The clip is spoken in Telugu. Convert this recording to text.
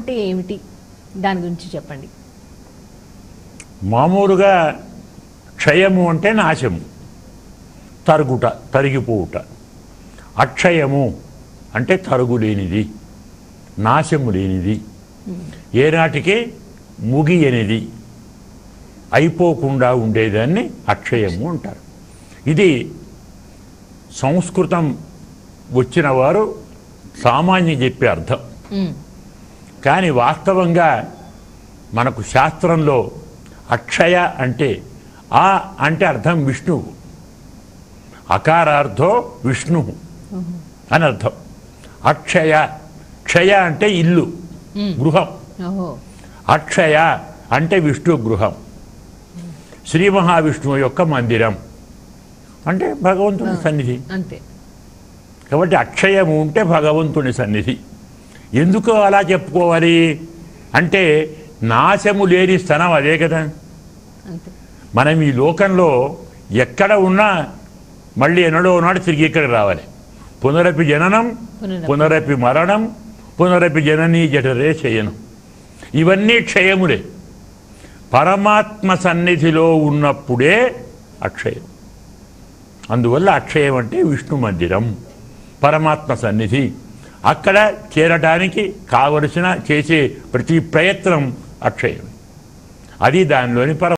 అంటే ఏమిటి దాని గురించి చెప్పండి మామూలుగా క్షయము అంటే నాశము తరుగుట తరిగిపోవుట అక్షయము అంటే తరుగు లేనిది నాశము లేనిది ఏనాటికి ముగియనిది అయిపోకుండా ఉండేదాన్ని అక్షయము అంటారు ఇది సంస్కృతం వచ్చిన వారు సామాన్య చెప్పే అర్థం ఉమ్, కానీ వాస్తవంగా మనకు శాస్త్రంలో అక్షయ అంటే ఆ అంటే అర్థం విష్ణువు అకారార్థో విష్ణు అని అర్థం అక్షయ క్షయ అంటే ఇల్లు గృహం ఓహో అక్షయ అంటే విష్ణు గృహం శ్రీ మహావిష్ణువు యొక్క మందిరం అంటే భగవంతుని సన్నిధి అంతే కాబట్టి అక్షయము ఉంటే భగవంతుని సన్నిధి ఎందుకు అలా చెప్పుకోవాలి అంటే నాశము లేని స్థనం అదే కదా అంతే మనం ఈ లోకంలో ఎక్కడ ఉన్నా మళ్ళీ ఎన్నడో నాడు తిరిగి ఇక్కడికి రావాలి పునరపి జననం పునరపి. పునరపి మరణం పునరపి జననీ జఠరే శయనం ఇవన్నీ క్షయములే పరమాత్మ సన్నిధిలో ఉన్నప్పుడే అక్షయం అందువల్ల అక్షయం అంటే విష్ణు మందిరం పరమాత్మ సన్నిధి అక్కడ చేరడానికి కావలసిన చేసే ప్రతి ప్రయత్నం అక్షయం అది దానిలోని పర